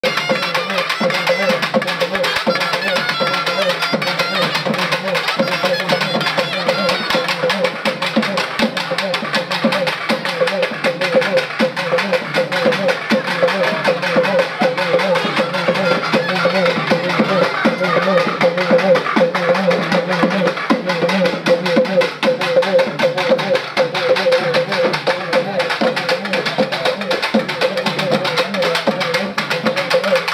Thank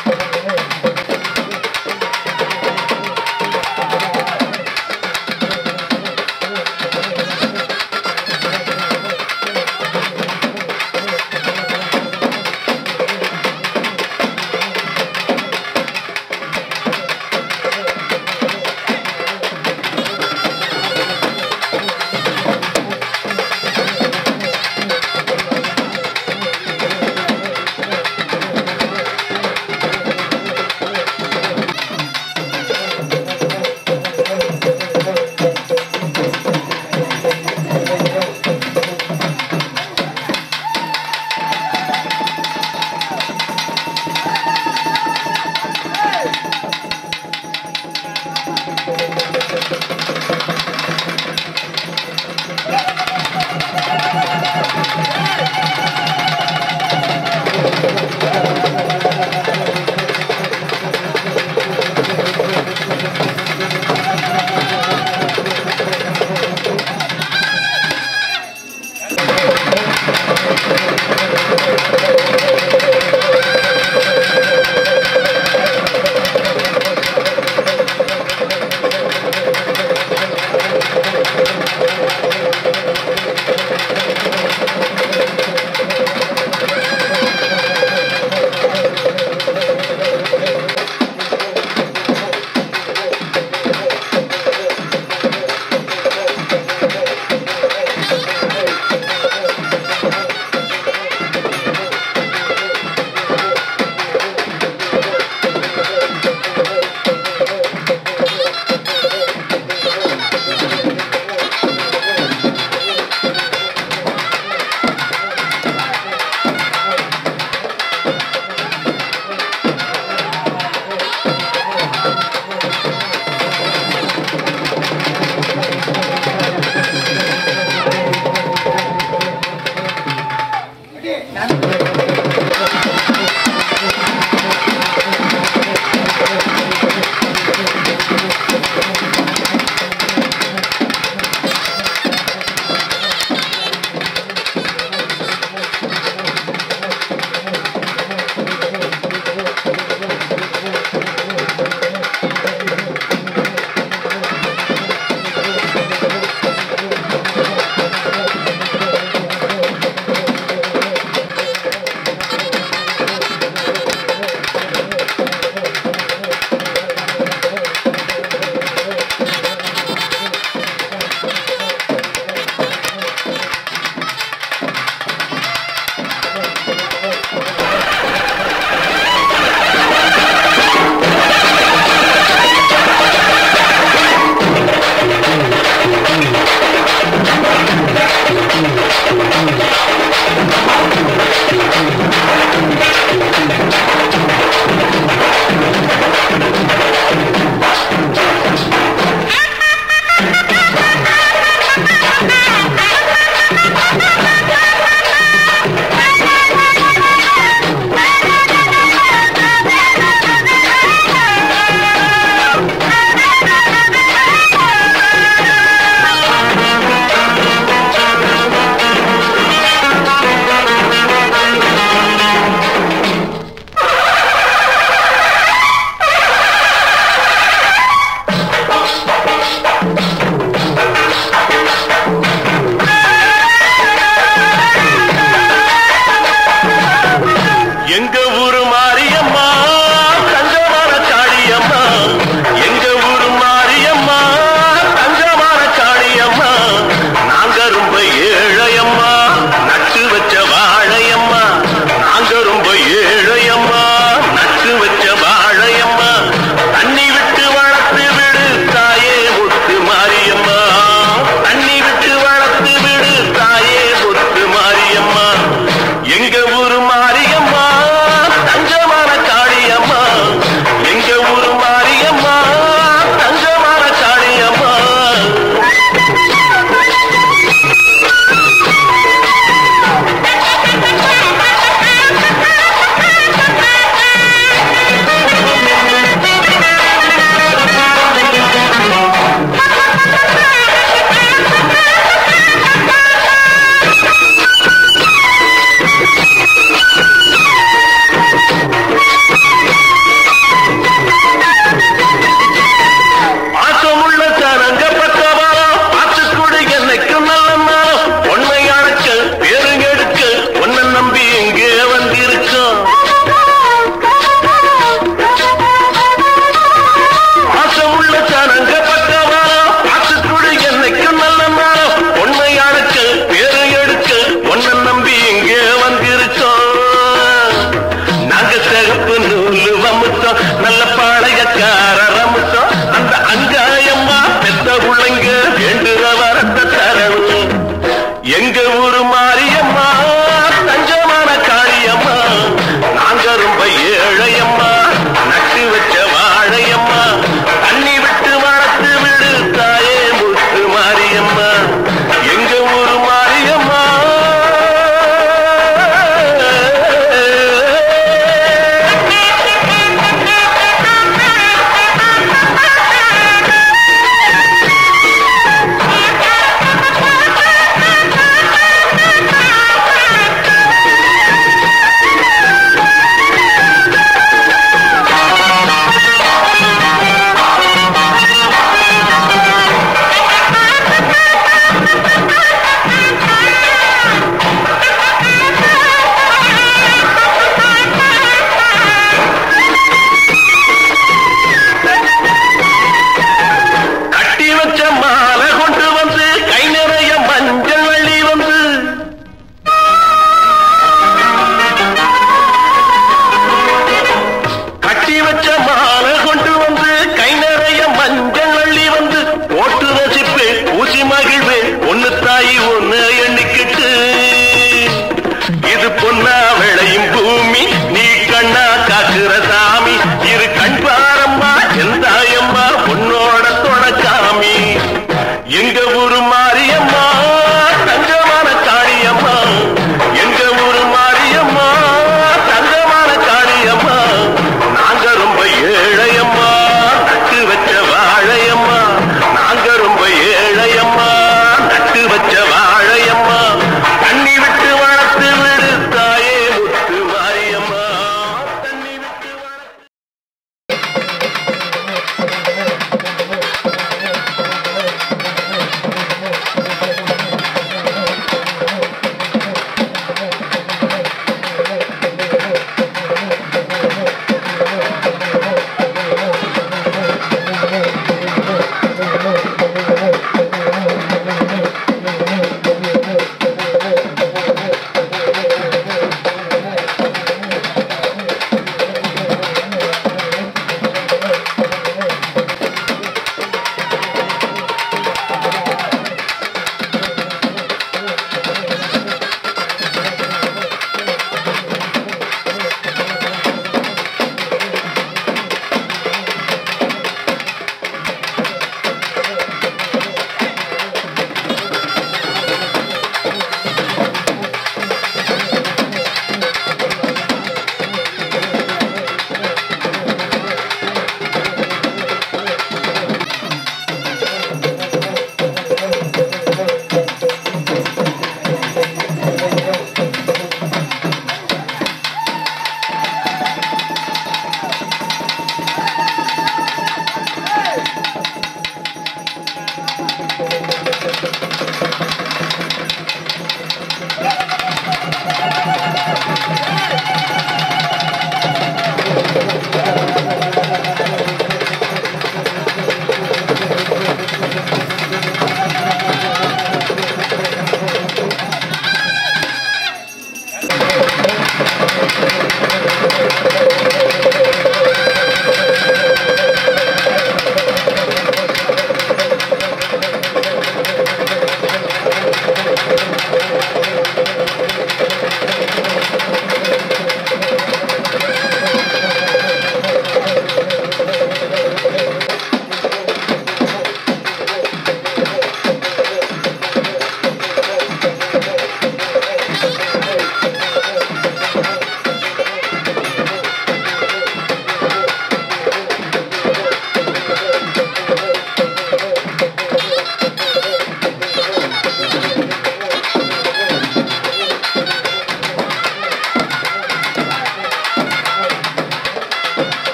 காக்கிற சாமி இரு கண் பாரம்மா எந்தாயம்மா உன்னோட துணக்காமி எங்க ஊரு மாரியம்மா தங்கமான காளியம்மா எங்க ஊரு மாரியம்மா தங்கமான காளியம்மா நாங்க ரொம்ப ஏழையம்மா நட்டு வச்ச வாழையம்மா நாங்க ரொம்ப ஏழையம்மா நட்டு வச்ச வாழையம்மா தண்ணி விட்டு வளர்த்து விடு தாயே முத்து மாரியம்மா தண்ணி விட்டு வளர்த்து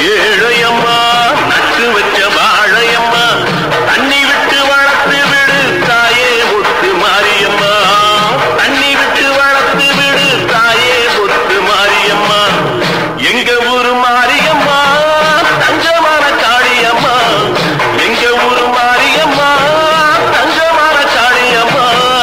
ஏழையம்மா நட்டு வச்ச வாழையம்மா தண்ணி விட்டு வளர்த்து விடு தாயே முத்து மாரியம்மா தண்ணி விட்டு வளர்த்து விடு தாயே முத்து மாரியம்மா எங்க ஊரு மாரியம்மா தஞ்சமான காளியம்மா எங்க ஊரு மாரியம்மா தஞ்சமான காளியம்மா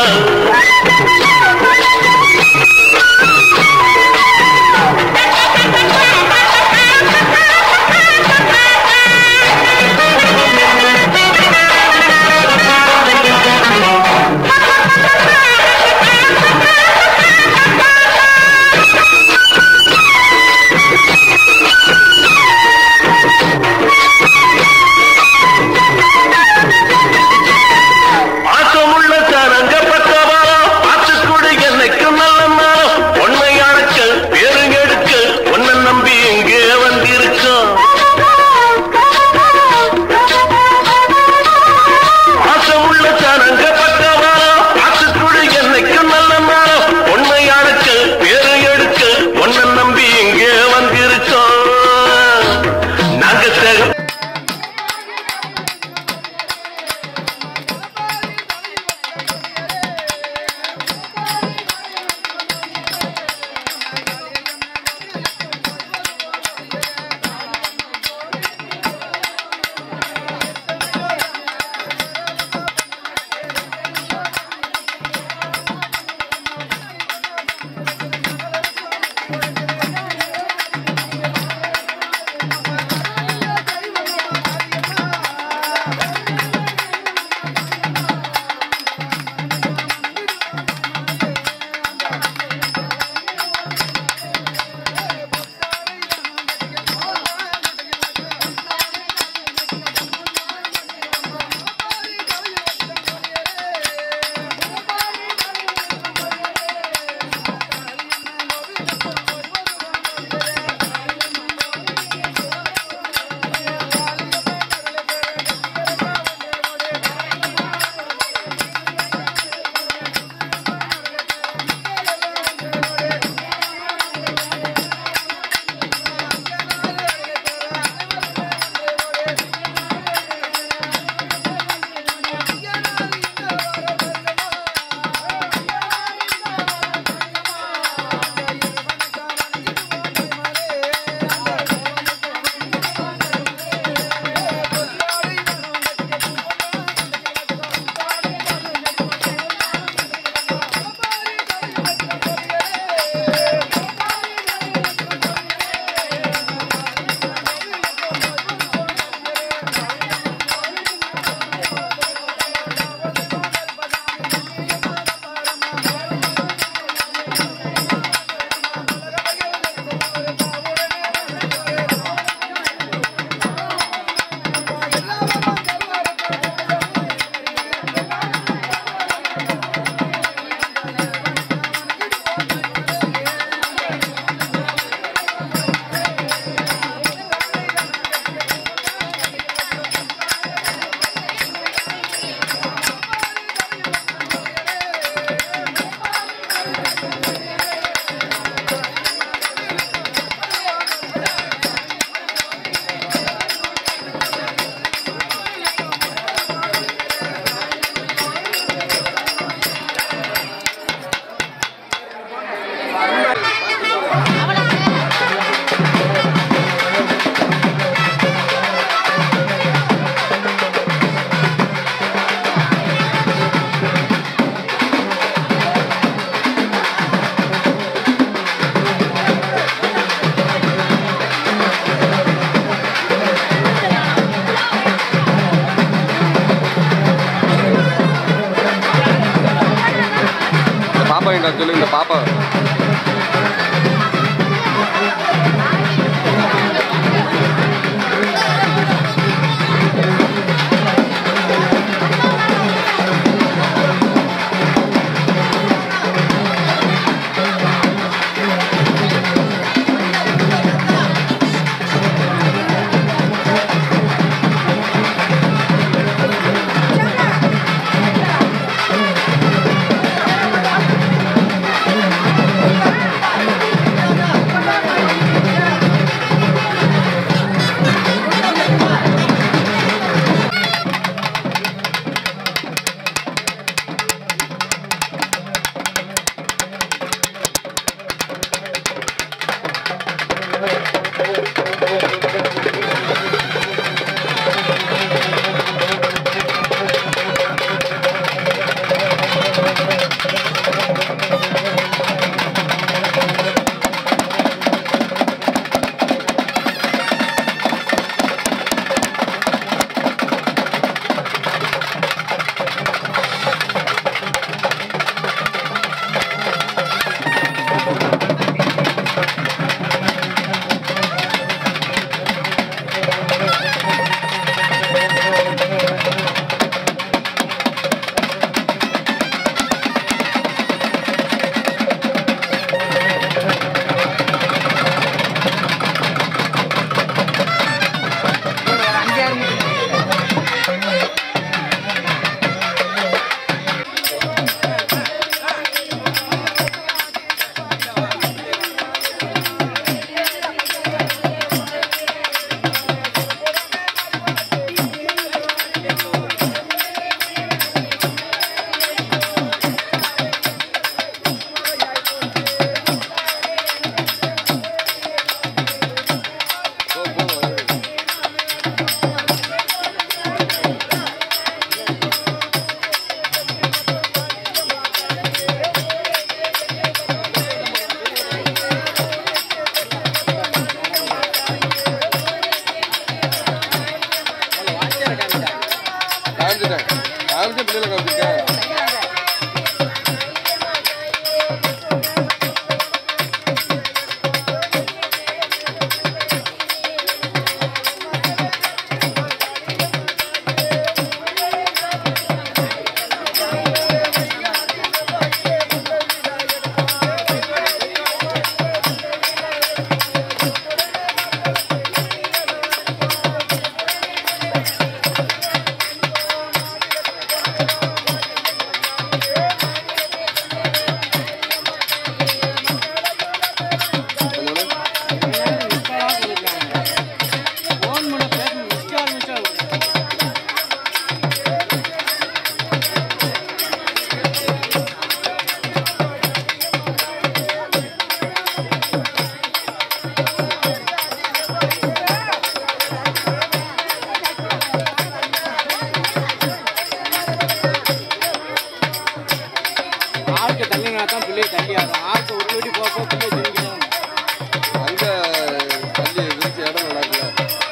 பாசமுள்ள தரங்க பக்கவா பார்த்து கொடு என்னைக்கும் நல்ல மரம் உண்மை அழைக்க பேருங்கெடுக்க உன்னை நம்பி இங்கே வந்திருக்கோம் பாசமுள்ள தரங்க பக்கவா பார்த்து கொடு என்னைக்கும் நல்ல மரம் உண்மை அழைக்க பேரு எடுக்க உன்னை நம்பி இங்கே வந்திருக்கோம் நாங்க சக பாப்பா எங்க சொல்லு இந்த பாப்பா Thank காமிச்சிட்டேன் காமிச்சேன் பிள்ளைகளை காமிச்சிருக்கேன் ஆளுக்கு தள்ளினா தான் பிள்ளைய தள்ளி ஆகும் ஆளுக்கு ஒரு வீட்டு போக போக பிள்ளைய தெரிஞ்சுக்கலாம் அங்கே தள்ளி விரிச்சு இடம் நல்லா இருக்குல்ல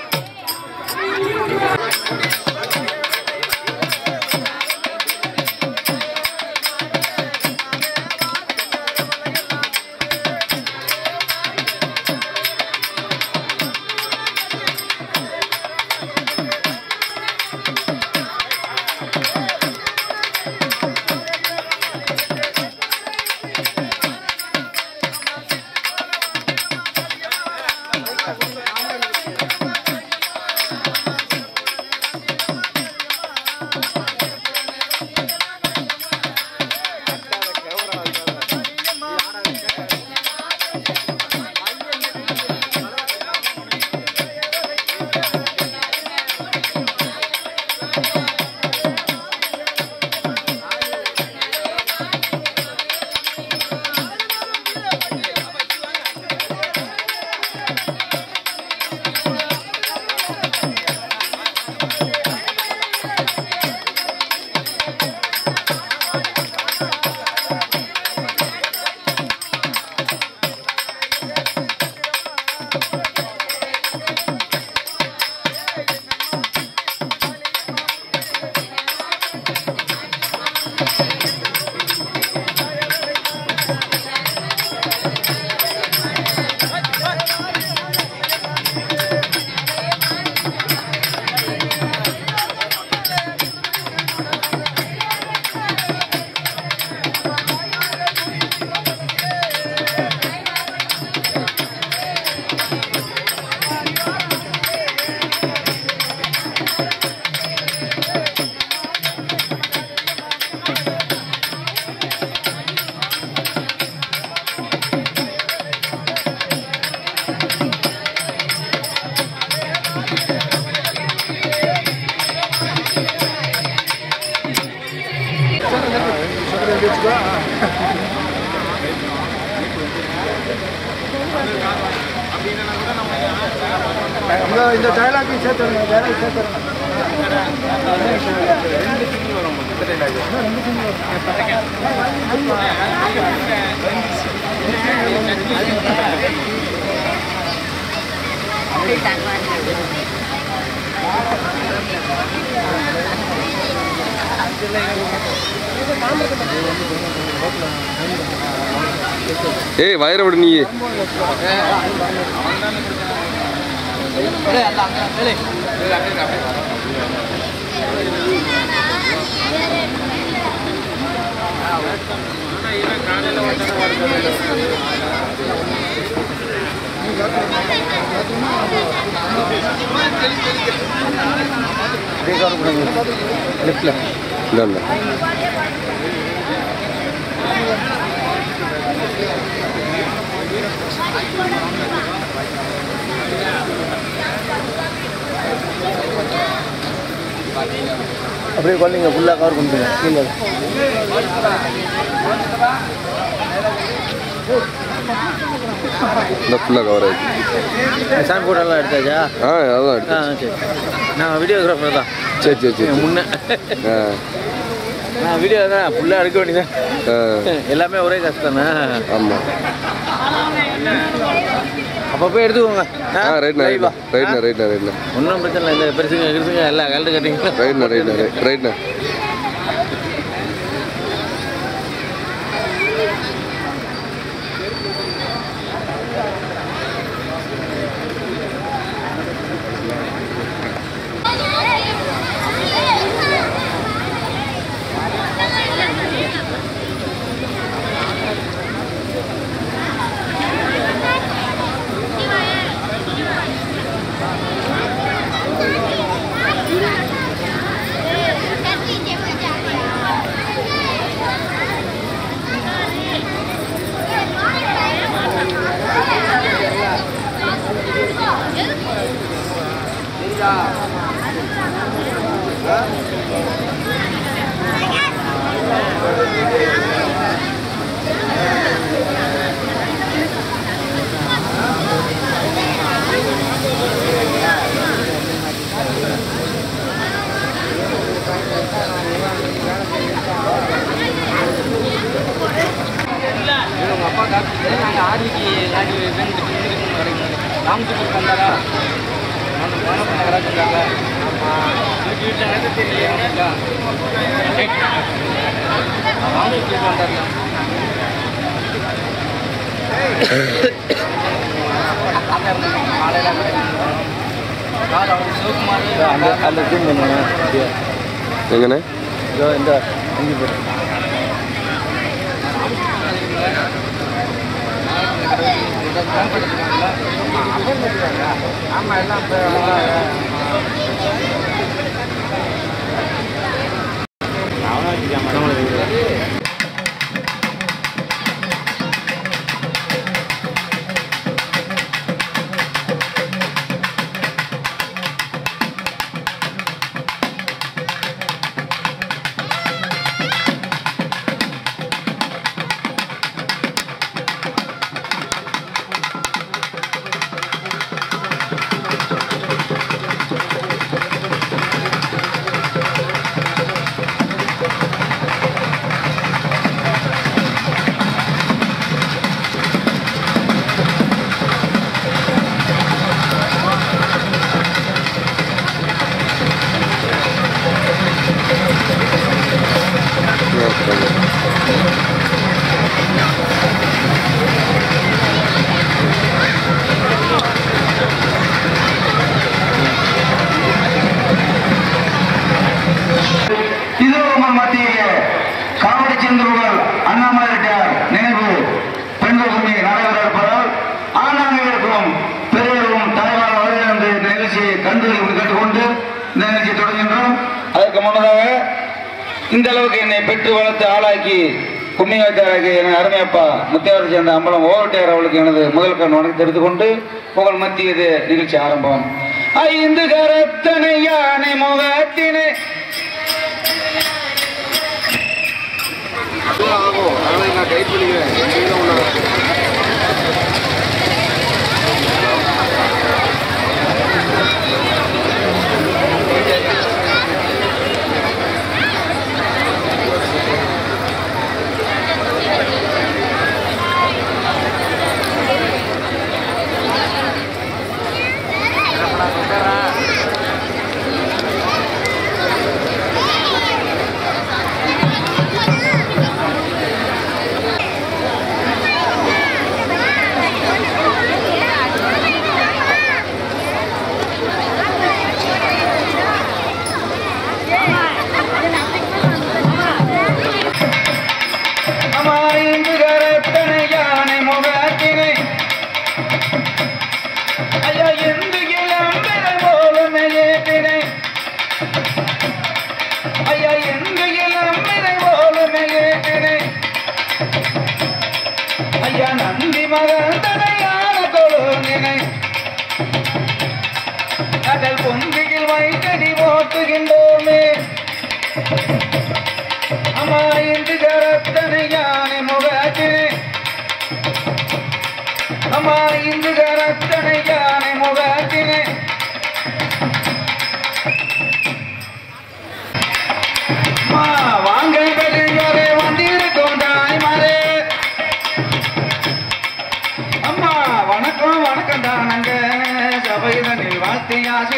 இந்த டைலாக்கையும் சேர்த்துருங்க டைலாக் சேர்த்துருங்க ஏய் வயிற விடு நீ லெஃப்ட்ல இல்லை இல்லை அப்படியே குழந்தைங்க ஃபுல்லாக கவர் பண்ணிட்டுங்க கீழே இந்த ஃபுல்லாக கவர் ஆயிடுச்சு சாமி போட்டோலாம் எடுத்தாச்சா ஆ அதான் ஆ எடுத்து சரி நான் வீடியோகிராஃபர் தான் சரி சரி சரி முன்ன ஆ நான் வீடியோ தான் ஃபுல்லாக எடுக்க வேண்டியதான் ஆ எல்லாமே ஒரே கஷ்டம் தானே ஆமாம் அப்போ போய் எடுத்துக்கோங்க ஆ ரைட்ண்ணா ரைட்ண்ணா ரைட்ண்ணா ரைட்ண்ணா ரைட்ண்ணா ஒன்றும் பிரச்சனை இல்லை இந்த பெருசுங்க கிருசுங்க எல்லாம் கலந்து கட்டிங்களா ரைட்ண்ணா ரைட்ண்ணா ரைட் ரைட்ண்ணா உங்கள் அப்பா காப்பி நாங்கள் ஆடிக்கு ஆடி ரெண்டு ராமத்துக்கு வந்தாரா அந்த பணம் பண்ண கிடக்குறாங்க ஆமாம் இதுக்கு வீட்டில் எனக்கு தெரியல ராமத்துக்கு வந்தார்ல காலையில் அவர் சிவகுமார் அந்த அந்த டீம் பண்ணுங்க எங்கண்ணே இதோ இந்த இங்கே போய் ஆமாம் எல்லாம் இதோ உங்கள் மத்தியிலே காவடி செந்தூர்கள் அண்ணாமலை ரெட்டியார் நினைவு பெண்கள் உரிமை நடைபெற இருப்பதால் ஆனாங்களுக்கும் பெரியவரும் தலைவரும் வருகிறது இந்த நிகழ்ச்சியை கண்டுகளை கேட்டுக்கொண்டு இந்த நிகழ்ச்சியை தொடங்குகின்றோம் அதற்கு முன்னதாக இந்த அளவுக்கு என்னை பெற்று வளர்த்து ஆளாக்கி கும்மி வைத்தாராகி என் அருமையப்பா முத்தியாவரை சேர்ந்த அம்பலம் ஓவட்டையார் அவளுக்கு எனது முதல் கண் வணக்கம் தெரிவித்துக் கொண்டு உங்கள் மத்தியது நிகழ்ச்சி ஆரம்பம் ஐந்து கரத்தனை யானை முகத்தினை ஆகும் அதனால் நான் டைட் பண்ணிக்கிறேன் எங்கேயும் உள்ள ஆ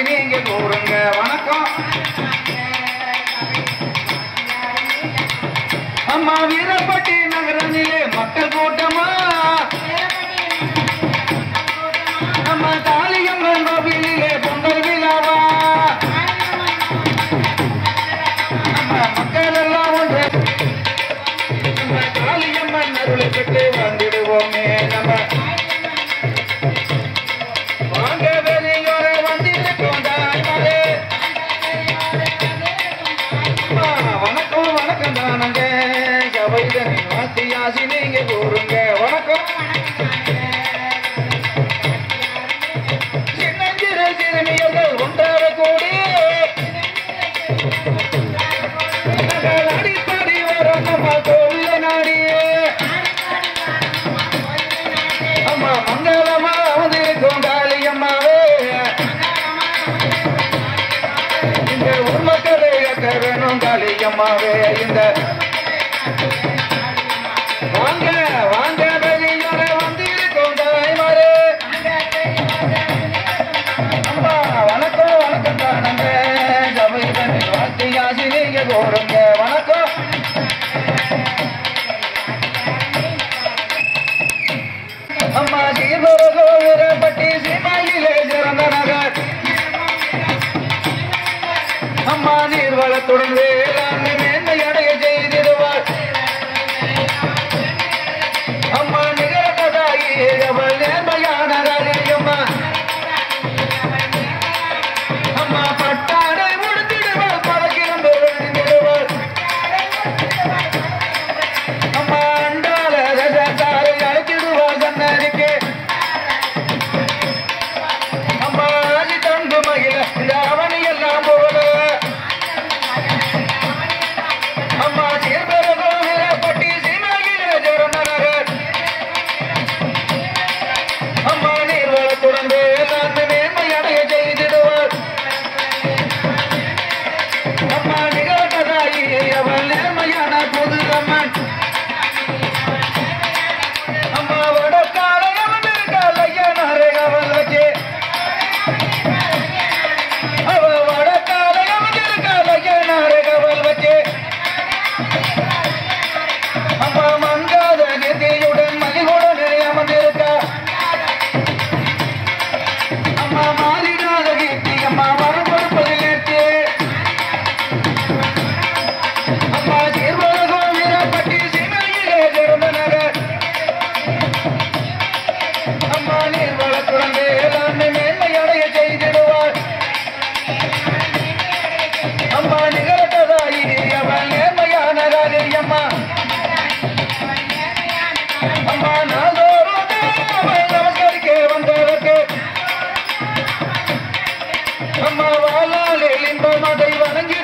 நீங்க கூறுங்க வணக்கம் அம்மா வீரப்பட்டி நகரனிலே மக்கள் கூட்டமா நம்ம காளியம்மன் கோவிலிலே பொங்கல் விழாவா நம்ம மக்கள் எல்லாம் ஒன்று நம்ம காளியம்மன் அருளை பெற்று வந்துடுவோமே நம்ம வாங்க வெளியோர வந்திருக்கோம் தாய்மாரே அம்மா, வணக்கம் வணக்கம் தானங்க கவைதனி வாத்தியாசி நீங்க கூறுங்க வணக்கம் சின்னஞ்சிறு சிறுமியர்கள் ஒன்றாக கூடி நாங்கள் அடிப்படி வரோம் நம்ம கோவில நாடியே அம்மா மங்களமா வந்திருக்கும் காளியம்மாவே இந்த ஊர் மக்களை கட்ட வேணும் காளியம்மாவே இந்த வாங்க வாங்க வெளியோர வந்திருக்கும் தாய்மாரே அம்மா வணக்கம் வணக்கம் தானங்க ஜபைதன் வாத்தியாசி நீங்க கோருங்க வணக்கம் அம்மா சீர்வரகோ வீரப்பட்டி சீமாயிலே சிறந்த நகர் அம்மா நீர்வளத்துடன் வேளாண்மை மேன்மை அடைய செய்திடுவார் அம்மா நிகர கதாயி அவள் நேர்மையான காரியம்மா அம்மா பட்டாடை முடித்திடுவாள் பறக்கிருந்து விழுந்திடுவாள் அம்மா அண்டால ரசாரை அழைத்திடுவாள் கண்ணறிக்கே அம்மா ஆதி தந்து மகிழ ராவணி எல்லாம் போல அம்மா சேர்பெற கோவில பட்டி சீமையில ஜோரந்த நகர் அம்மா நீர்வளத்துடன் வேளாண்மை மேன்மை அடைய செய்திடுவார் அம்மா நிகழ்கதாயி அவள் நேர்மையான பொது அம்மன் அம்மா வடக்காலை அவன் இருக்கால் ஐயனாரே அவள் வச்சு அவ வடக்காலை அவன் இருக்கால் ஐயனாரே அவள் வச்சு அம்மா மங்காத கீர்த்தியுடன் மகிழ்வுடனே அமர்ந்திருக்கா அம்மா மாறிடாத கீர்த்தி அம்மா வரம் கொடுப்பதில் நேர்த்தி அம்மா சீர்வரகோ வீரப்பட்டி சீமையிலே சிறந்த நகர் அம்மா நீர் வளத்துடன் வேளாண்மை மேன்மை அடைய செய்திடுவார் அம்மா நிகழ்கதாயி அவள் நேர்மையான அம்மா அம்மா நாள்தோறும் அவள் நமஸ்கரிக்க வந்தவர்க்கு அம்மா வாழாலே இன்பம் அதை வணங்கி